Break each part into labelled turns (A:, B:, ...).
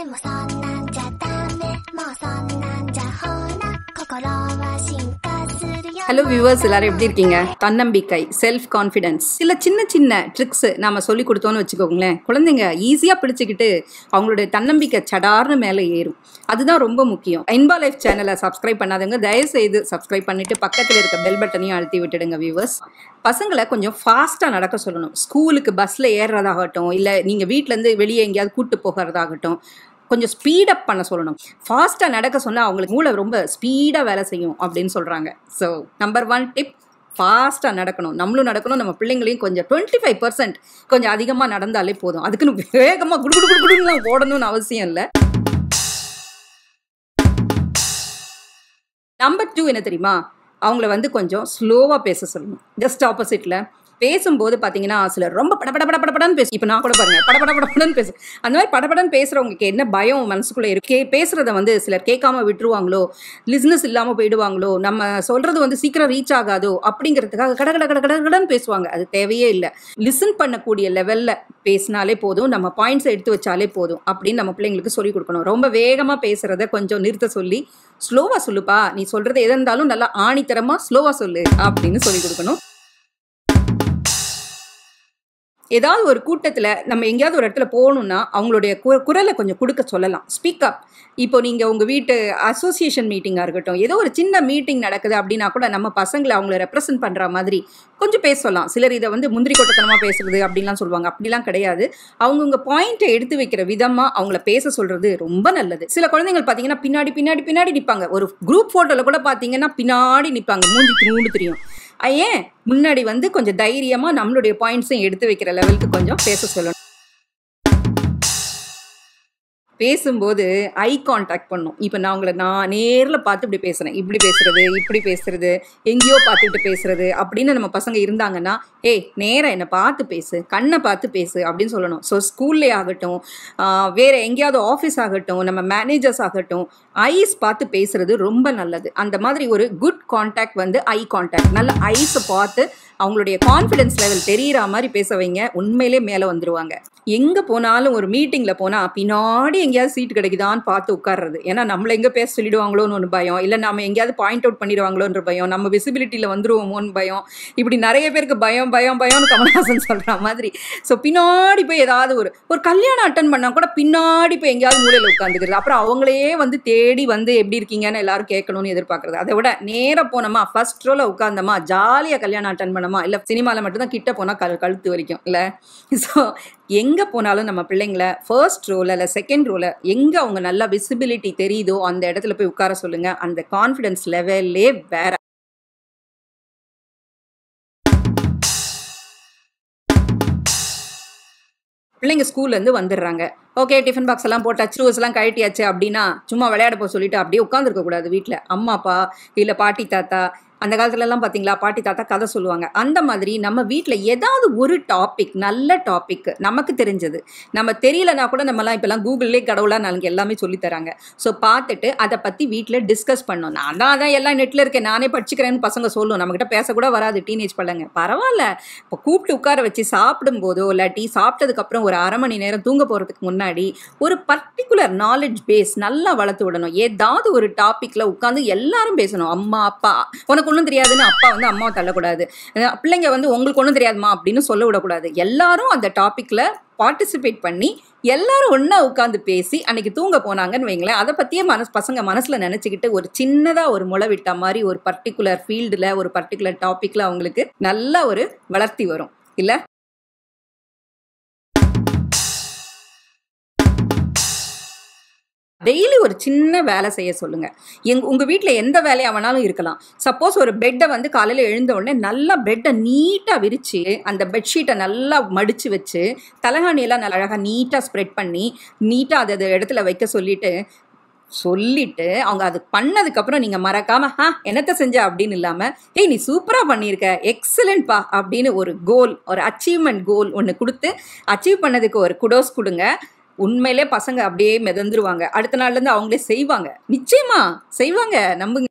A: でもそんなんじゃダメもうそんなんじゃほら心は進化するよ
B: hello viewers எல்லாரும் எப்படி இருக்கீங்க தன்னம்பிக்கை செல்ஃப் கான்ஃபிடன்ஸ் சில சின்ன சின்ன ட்ரிக்ஸ் நாம சொல்லி கொடுத்தோம்னு வச்சுக்கோங்களேன் குழந்தைங்க ஈஸியாக பிடிச்சிக்கிட்டு அவங்களுடைய தன்னம்பிக்கை சடார்னு மேலே ஏறும் அதுதான் ரொம்ப முக்கியம் இன்பா லைஃப் சேனலை சப்ஸ்கிரைப் பண்ணாதவங்க தயவு செய்து சப்ஸ்கிரைப் பண்ணிட்டு பக்கத்தில் இருக்க பெல் பட்டனையும் அழுத்தி விட்டுடுங்க வியூவர்ஸ் பசங்களை கொஞ்சம் ஃபாஸ்ட்டாக நடக்க சொல்லணும் ஸ்கூலுக்கு பஸ்ஸில் ஏறுறதாகட்டும் இல்லை நீங்கள் வீட்டிலேருந்து வெளியே எங்கேயாவது கூட்டு போகிறதாகட்டும் கொஞ்சம் ஸ்பீடப் பண்ண சொல்லணும் ஃபாஸ்ட்டாக நடக்க சொன்னால் அவங்களுக்கு மூளை ரொம்ப ஸ்பீடாக வேலை செய்யும் அப்படின்னு சொல்கிறாங்க ஸோ நம்பர் ஒன் டிப் ஃபாஸ்ட்டாக நடக்கணும் நம்மளும் நடக்கணும் நம்ம பிள்ளைங்களையும் கொஞ்சம் டுவெண்ட்டி ஃபைவ் பர்சன்ட் கொஞ்சம் அதிகமாக நடந்தாலே போதும் அதுக்குன்னு வேகமாக குடு குடு குடு குடுன்னு ஓடணும்னு அவசியம் இல்லை நம்பர் டூ என்ன தெரியுமா அவங்கள வந்து கொஞ்சம் ஸ்லோவாக பேச சொல்லணும் ஜஸ்ட் ஆப்போசிட்டில் பேசும்போது பார்த்தீங்கன்னா சிலர் ரொம்ப படபட பட படபடன்னு பேசு இப்போ நான் கூட பாருங்க படபட படபடன்னு பேசு அந்த மாதிரி படபடன்னு பேசுகிறவங்களுக்கு என்ன பயம் மனசுக்குள்ளே இருக்கு கே பேசுகிறத வந்து சிலர் கேட்காம விட்டுருவாங்களோ லிஸ்னஸ் இல்லாமல் போயிடுவாங்களோ நம்ம சொல்கிறது வந்து சீக்கிரம் ரீச் ஆகாதோ அப்படிங்கிறதுக்காக கட கட கட கட கடன்னு பேசுவாங்க அது தேவையே இல்லை லிசன் பண்ணக்கூடிய லெவலில் பேசினாலே போதும் நம்ம பாயிண்ட்ஸ் எடுத்து வச்சாலே போதும் அப்படின்னு நம்ம பிள்ளைங்களுக்கு சொல்லிக் கொடுக்கணும் ரொம்ப வேகமாக பேசுகிறத கொஞ்சம் நிறுத்த சொல்லி ஸ்லோவாக சொல்லுப்பா நீ சொல்கிறது எது இருந்தாலும் நல்லா ஆணித்தரமாக ஸ்லோவாக சொல்லு அப்படின்னு சொல்லி கொடுக்கணும் ஏதாவது ஒரு கூட்டத்தில் நம்ம எங்கேயாவது ஒரு இடத்துல போகணுன்னா அவங்களுடைய கு குரலை கொஞ்சம் கொடுக்க சொல்லலாம் ஸ்பீக் அப் இப்போ நீங்கள் உங்கள் வீட்டு அசோசியேஷன் மீட்டிங்காக இருக்கட்டும் ஏதோ ஒரு சின்ன மீட்டிங் நடக்குது அப்படின்னா கூட நம்ம பசங்களை அவங்கள ரெப்ரசன்ட் பண்ணுற மாதிரி கொஞ்சம் பேச சொல்லலாம் சிலர் இதை வந்து முந்திரி கொட்டத்தனமாக பேசுறது அப்படிலாம் சொல்லுவாங்க அப்படிலாம் கிடையாது அவங்கவுங்க பாயிண்ட்டை எடுத்து வைக்கிற விதமாக அவங்கள பேச சொல்கிறது ரொம்ப நல்லது சில குழந்தைகள் பார்த்தீங்கன்னா பின்னாடி பின்னாடி பின்னாடி நிற்பாங்க ஒரு குரூப் ஃபோட்டோவில் கூட பார்த்தீங்கன்னா பின்னாடி நிற்பாங்க மூஞ்சி நூண்டு தெரியும் ஏன் முன்னாடி வந்து கொஞ்சம் தைரியமாக நம்மளுடைய பாயிண்ட்ஸையும் எடுத்து வைக்கிற லெவலுக்கு கொஞ்சம் பேச சொல்லணும் பேசும்போது ஐ கான்டாக்ட் பண்ணும் இப்போ நான் உங்களை நான் நேரில் பார்த்து இப்படி பேசுகிறேன் இப்படி பேசுறது இப்படி பேசுறது எங்கேயோ பார்த்துட்டு பேசுறது அப்படின்னு நம்ம பசங்க இருந்தாங்கன்னா ஏய் நேராக என்னை பார்த்து பேசு கண்ணை பார்த்து பேசு அப்படின்னு சொல்லணும் ஸோ ஸ்கூல்லே ஆகட்டும் ஆஹ் வேற எங்கேயாவது ஆஃபீஸ் ஆகட்டும் நம்ம மேனேஜர்ஸ் ஆகட்டும் ஐஸ் பார்த்து பேசுறது ரொம்ப நல்லது அந்த மாதிரி ஒரு குட் கான்டாக்ட் வந்து ஐ கான்டாக்ட் நல்ல ஐஸை பார்த்து அவங்களுடைய கான்ஃபிடன்ஸ் லெவல் தெரியிற மாதிரி பேச வைங்க உண்மையிலே மேலே வந்துருவாங்க எங்கே போனாலும் ஒரு மீட்டிங்கில் போனால் பின்னாடி எங்கேயாவது சீட் கிடைக்குதான்னு பார்த்து உட்கார்றது ஏன்னா நம்மளை எங்கே பேச சொல்லிடுவாங்களோன்னு ஒன்று பயம் இல்லை நம்ம எங்கேயாவது பாயிண்ட் அவுட் பண்ணிடுவாங்களோன்ற பயம் நம்ம விசிபிலிட்டியில் வந்துருவோமோன்னு பயம் இப்படி நிறைய பேருக்கு பயம் பயம் பயம்னு கமல்ஹாசன் சொல்கிற மாதிரி ஸோ பின்னாடி போய் ஏதாவது ஒரு ஒரு கல்யாணம் அட்டன் பண்ணால் கூட பின்னாடி போய் எங்கேயாவது மூலையில் உட்காந்துக்கிறது அப்புறம் அவங்களே வந்து தேடி வந்து எப்படி இருக்கீங்கன்னு எல்லாரும் கேட்கணும்னு எதிர்பார்க்குறது அதை விட நேராக போனோமா ஃபர்ஸ்ட் ரோல உட்காந்தோமா ஜாலியாக கல்யாணம் அட்டன் பண்ணோமா இல்லை சினிமாவில் மட்டும்தான் கிட்ட போனால் கழு கழுத்து வரைக்கும் இல்லை ஸோ எங்கே போனாலும் நம்ம பிள்ளைங்கள ஃபர்ஸ்ட் ரோல இல்லை செகண்ட் ரோல எங்கே அவங்க நல்லா விசிபிலிட்டி தெரியுதோ அந்த இடத்துல போய் உட்கார சொல்லுங்கள் அந்த கான்ஃபிடன்ஸ் லெவல்லே வேற பிள்ளைங்க ஸ்கூல்லேருந்து வந்துடுறாங்க ஓகே டிஃபன் பாக்ஸ் எல்லாம் போட்டாச்சு ஷூஸ் எல்லாம் கழட்டியாச்சு அப்படின்னா சும்மா விளையாட போக சொல்லிட்டு அப்படியே உட்காந்துருக்க கூடாது வீட்டில் அம்மா அப்பா இல்லை பாட்டி தாத்தா அந்த காலத்துலலாம் பார்த்தீங்களா பாட்டி தாத்தா கதை சொல்லுவாங்க அந்த மாதிரி நம்ம வீட்டில் ஏதாவது ஒரு டாபிக் நல்ல டாபிக் நமக்கு தெரிஞ்சது நம்ம தெரியலனா கூட நம்மலாம் இப்போலாம் கூகுள்லேயே கடவுளாக நாளைக்கு எல்லாமே சொல்லித்தராங்க ஸோ பார்த்துட்டு அதை பற்றி வீட்டில் டிஸ்கஸ் பண்ணோம் நான் தான் அதான் எல்லாம் நெட்டில் இருக்கேன் நானே படிச்சுக்கிறேன்னு பசங்க சொல்லும் நம்மக்கிட்ட பேசக்கூட வராது டீனேஜ் பழங்க பரவாயில்ல இப்போ கூப்பிட்டு உட்கார வச்சு சாப்பிடும்போதோ இல்லாட்டி சாப்பிட்டதுக்கப்புறம் ஒரு அரை மணி நேரம் தூங்க போகிறதுக்கு முன்னாடி ஒரு பர்டிகுலர் நாலேஜ் பேஸ் நல்லா வளர்த்து விடணும் ஏதாவது ஒரு டாப்பிக்கில் உட்காந்து எல்லாரும் பேசணும் அம்மா அப்பா உனக்கு ஒன்றும் தெரியாதுன்னு அப்பா வந்து அம்மாவை தள்ளக்கூடாது அஹ் பிள்ளைங்க வந்து உங்களுக்கு ஒன்றும் தெரியாதுமா அப்படின்னு சொல்ல விடக்கூடாது எல்லாரும் அந்த டாப்பிக்கில் பார்ட்டிசிபேட் பண்ணி எல்லாரும் ஒன்றா உட்காந்து பேசி அன்னைக்கு தூங்க போனாங்கன்னு வைங்களேன் அதை பற்றியே மனசு பசங்க மனசில் நினச்சிக்கிட்டு ஒரு சின்னதாக ஒரு முளை விட்ட மாதிரி ஒரு பர்டிகுலர் ஃபீல்டில் ஒரு பர்டிகுலர் டாப்பிக்கில் அவங்களுக்கு நல்ல ஒரு வளர்த்தி வரும் இல்லை டெய்லி ஒரு சின்ன வேலை செய்ய சொல்லுங்க எங் உங்கள் வீட்டில் எந்த வேலையாக வேணாலும் இருக்கலாம் சப்போஸ் ஒரு பெட்டை வந்து காலையில் எழுந்த உடனே நல்லா பெட்டை நீட்டாக விரித்து அந்த பெட்ஷீட்டை நல்லா மடித்து வச்சு தலகாணியெல்லாம் நல்லா அழகாக நீட்டாக ஸ்ப்ரெட் பண்ணி நீட்டாக அதை அது இடத்துல வைக்க சொல்லிட்டு சொல்லிட்டு அவங்க அது பண்ணதுக்கப்புறம் நீங்கள் மறக்காம ஆ என்னத்த செஞ்ச அப்படின்னு இல்லாமல் ஏய் நீ சூப்பராக பண்ணியிருக்க எக்ஸலண்ட்பா அப்படின்னு ஒரு கோல் ஒரு அச்சீவ்மெண்ட் கோல் ஒன்று கொடுத்து அச்சீவ் பண்ணதுக்கு ஒரு குடோஸ் கொடுங்க உண்மையிலே பசங்க அப்படியே மிதந்துருவாங்க அடுத்த நாள்லேருந்து அவங்களே செய்வாங்க நிச்சயமா செய்வாங்க நம்புங்க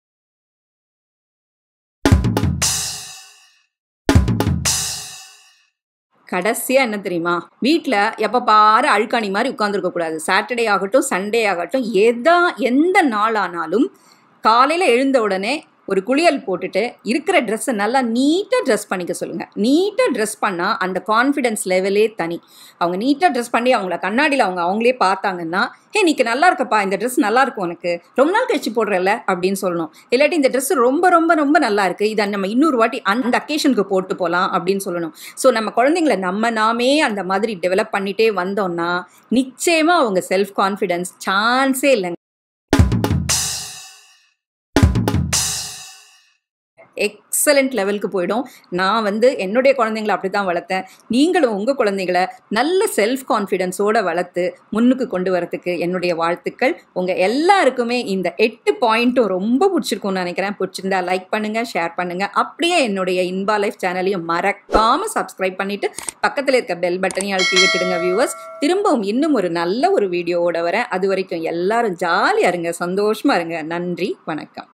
B: கடைசியாக என்ன தெரியுமா வீட்டில் எப்போ பாரு அழுக்காணி மாதிரி உட்காந்துருக்க கூடாது சாட்டர்டே ஆகட்டும் சண்டே ஆகட்டும் எதா எந்த நாள் ஆனாலும் காலையில் எழுந்த உடனே ஒரு குளியல் போட்டுட்டு இருக்கிற ட்ரெஸ்ஸை நல்லா நீட்டாக ட்ரெஸ் பண்ணிக்க சொல்லுங்கள் நீட்டாக ட்ரெஸ் பண்ணால் அந்த கான்ஃபிடென்ஸ் லெவலே தனி அவங்க நீட்டாக ட்ரெஸ் பண்ணி அவங்கள கண்ணாடியில் அவங்க அவங்களே பார்த்தாங்கன்னா ஹே நீக்கு நல்லா இருக்கப்பா இந்த ட்ரெஸ் நல்லா இருக்கும் உனக்கு ரொம்ப நாள் கழிச்சு போடுறல அப்படின்னு சொல்லணும் இல்லாட்டி இந்த ட்ரெஸ் ரொம்ப ரொம்ப ரொம்ப நல்லா இருக்கு இதை நம்ம இன்னொரு வாட்டி அந்த அக்கேஷனுக்கு போட்டு போகலாம் அப்படின்னு சொல்லணும் ஸோ நம்ம குழந்தைங்கள நம்ம நாமே அந்த மாதிரி டெவலப் பண்ணிட்டே வந்தோம்னா நிச்சயமாக அவங்க செல்ஃப் கான்ஃபிடென்ஸ் சான்ஸே இல்லைங்க எக்ஸலண்ட் லெவலுக்கு போயிடும் நான் வந்து என்னுடைய குழந்தைங்கள அப்படி தான் வளர்த்தேன் நீங்களும் உங்கள் குழந்தைங்கள நல்ல செல்ஃப் கான்ஃபிடென்ஸோடு வளர்த்து முன்னுக்கு கொண்டு வரத்துக்கு என்னுடைய வாழ்த்துக்கள் உங்கள் எல்லாருக்குமே இந்த எட்டு பாயிண்ட்டும் ரொம்ப பிடிச்சிருக்கும்னு நினைக்கிறேன் பிடிச்சிருந்தா லைக் பண்ணுங்கள் ஷேர் பண்ணுங்கள் அப்படியே என்னுடைய இன்பா லைஃப் சேனலையும் மறக்காமல் சப்ஸ்கிரைப் பண்ணிவிட்டு பக்கத்தில் இருக்க பெல் பட்டனையும் அழுத்தி விட்டுடுங்க வியூவர்ஸ் திரும்பவும் இன்னும் ஒரு நல்ல ஒரு வீடியோவோட வரேன் அது வரைக்கும் எல்லாரும் ஜாலியாக இருங்க சந்தோஷமாக இருங்க நன்றி வணக்கம்